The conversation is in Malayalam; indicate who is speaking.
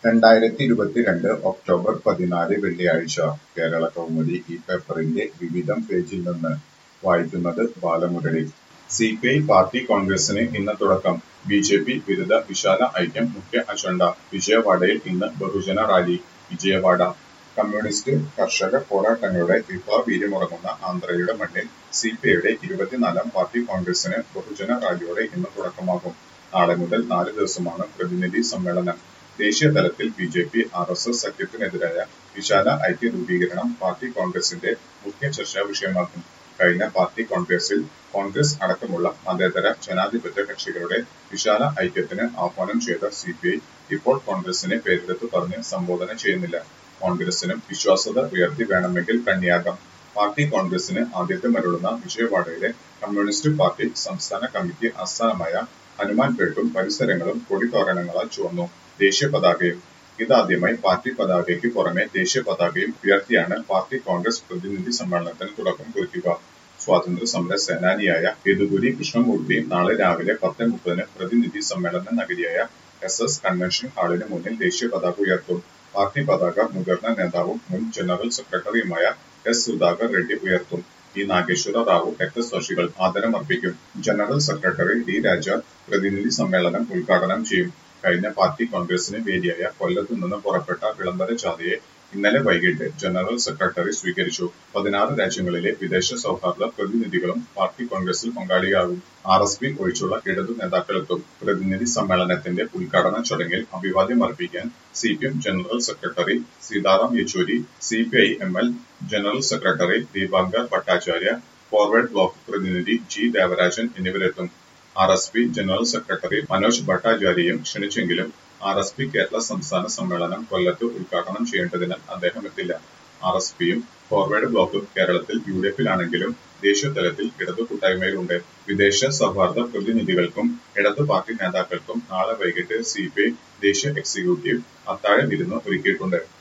Speaker 1: രണ്ടായിരത്തി ഇരുപത്തിരണ്ട് ഒക്ടോബർ പതിനാല് വെള്ളിയാഴ്ച കേരള കൗമുദി ഈ പേപ്പറിന്റെ വിവിധം പേജിൽ നിന്ന് വായിക്കുന്നത് Balamurali C P I party കോൺഗ്രസിന് ഇന്ന് തുടക്കം ബി ജെ പി വിരുദ്ധ വിശാല ഐക്യം മുഖ്യ അജണ്ട വിജയവാഡയിൽ ഇന്ന് ബഹുജന റാലി വിജയവാഡ കമ്മ്യൂണിസ്റ്റ് കർഷക പോരാട്ടങ്ങളുടെ വിഭാവീര്യമുറങ്ങുന്ന ആന്ധ്രയുടെ മണ്ണിൽ സി പി ഐയുടെ ഇരുപത്തിനാലാം പാർട്ടി കോൺഗ്രസിന് ബഹുജന റാലിയോടെ ഇന്ന് തുടക്കമാകും നാളെ മുതൽ നാല് ദിവസമാണ് പ്രതിനിധി സമ്മേളനം ദേശീയ തലത്തിൽ B J P R S S സഖ്യത്തിനെതിരായ വിശാല ഐക്യ രൂപീകരണം പാർട്ടി കോൺഗ്രസിന്റെ മുഖ്യ ചർച്ചാ വിഷയമാക്കും കഴിഞ്ഞ പാർട്ടി കോൺഗ്രസിൽ കോൺഗ്രസ് അടക്കമുള്ള മതേതര ജനാധിപത്യ കക്ഷികളുടെ വിശാല ഐക്യത്തിന് ആഹ്വാനം ചെയ്ത സി പി ഐ ഇപ്പോൾ കോൺഗ്രസിനെ പേരെടുത്ത് പറഞ്ഞ് സംബോധന ചെയ്യുന്നില്ല കോൺഗ്രസിനും വിശ്വാസ്യത ഉയർത്തി വേണമെങ്കിൽ കണ്ണിയാകാം പാർട്ടി കോൺഗ്രസിന് ആദ്യത്തെ മരുളുന്ന വിജയവാഡയിലെ കമ്മ്യൂണിസ്റ്റ് പാർട്ടി സംസ്ഥാന കമ്മിറ്റി ആസ്ഥാനമായ ഹനുമാൻപേട്ടും പരിസരങ്ങളും കൊടിതോരണങ്ങളാൽ ചുവന്നു ദേശീയ പതാകയും ഇതാദ്യമായി പാർട്ടി പതാകയ്ക്ക് പുറമെ ദേശീയ പതാകയും ഉയർത്തിയാണ് പാർട്ടി കോൺഗ്രസ് പ്രതിനിധി സമ്മേളനത്തിന് തുടക്കം കുറിക്കുക സ്വാതന്ത്ര്യ സമര സേനാനിയായ യദുഗുരി കൃഷ്ണമൂർത്തി നാളെ രാവിലെ പത്ത് മുപ്പതിന് പ്രതിനിധി സമ്മേളന നഗരിയായ എസ് എസ് കൺവെൻഷൻ ഹാളിന് മുന്നിൽ ദേശീയ പതാക ഉയർത്തും പാർട്ടി പതാക മുതിർന്ന നേതാവും മുൻ ജനറൽ സെക്രട്ടറിയുമായ എസ് സുധാകർ റെഡ്ഡി ഉയർത്തും ഇ നാഗേശ്വര റാവു രക്തസാക്ഷികൾ ആദരമർപ്പിക്കും ജനറൽ സെക്രട്ടറി ഡി രാജ പ്രതിനിധി സമ്മേളനം ഉദ്ഘാടനം ചെയ്യും കഴിഞ്ഞ പാർട്ടി കോൺഗ്രസിന് വേദിയായ കൊല്ലത്തു നിന്ന് പുറപ്പെട്ട വിളംബര ജാഥയെ ഇന്നലെ വൈകിട്ട് ജനറൽ സെക്രട്ടറി സ്വീകരിച്ചു പതിനാറ് രാജ്യങ്ങളിലെ വിദേശ സൗഹാർദ്ദ പ്രതിനിധികളും പാർട്ടി കോൺഗ്രസിൽ പങ്കാളിയാകും ആർ എസ് പി ഒഴിച്ചുള്ള ഇടതു നേതാക്കളെത്തും പ്രതിനിധി സമ്മേളനത്തിന്റെ ഉദ്ഘാടന ചടങ്ങിൽ അഭിവാദ്യം അർപ്പിക്കാൻ C P M general secretary Sitaram Yechury C P I M L general secretary Dipankar Bhattacharya forward bloc പ്രതിനിധി ജി ദേവരാജൻ എന്നിവരെത്തും R S P general secretary Manoj ഭട്ടാചാര്യയും ക്ഷണിച്ചെങ്കിലും ആർ എസ് പി കേരള സംസ്ഥാന സമ്മേളനം കൊല്ലത്ത് ഉദ്ഘാടനം ചെയ്യേണ്ടതിനാൽ അദ്ദേഹം എത്തില്ല ആർ എസ് പിയും ഫോർവേഡ് ബ്ലോക്കും കേരളത്തിൽ യു ഡി എഫിലാണെങ്കിലും ദേശീയ തലത്തിൽ ഇടതു കൂട്ടായ്മയിലുണ്ട് വിദേശ സൗഹാർദ്ദ പ്രതിനിധികൾക്കും ഇടതു പാർട്ടി നേതാക്കൾക്കും നാളെ വൈകിട്ട് സി പി ഐ ദേശീയ എക്സിക്യൂട്ടീവ് അത്താഴ വിരുന്ന് ഒരുക്കിയിട്ടുണ്ട്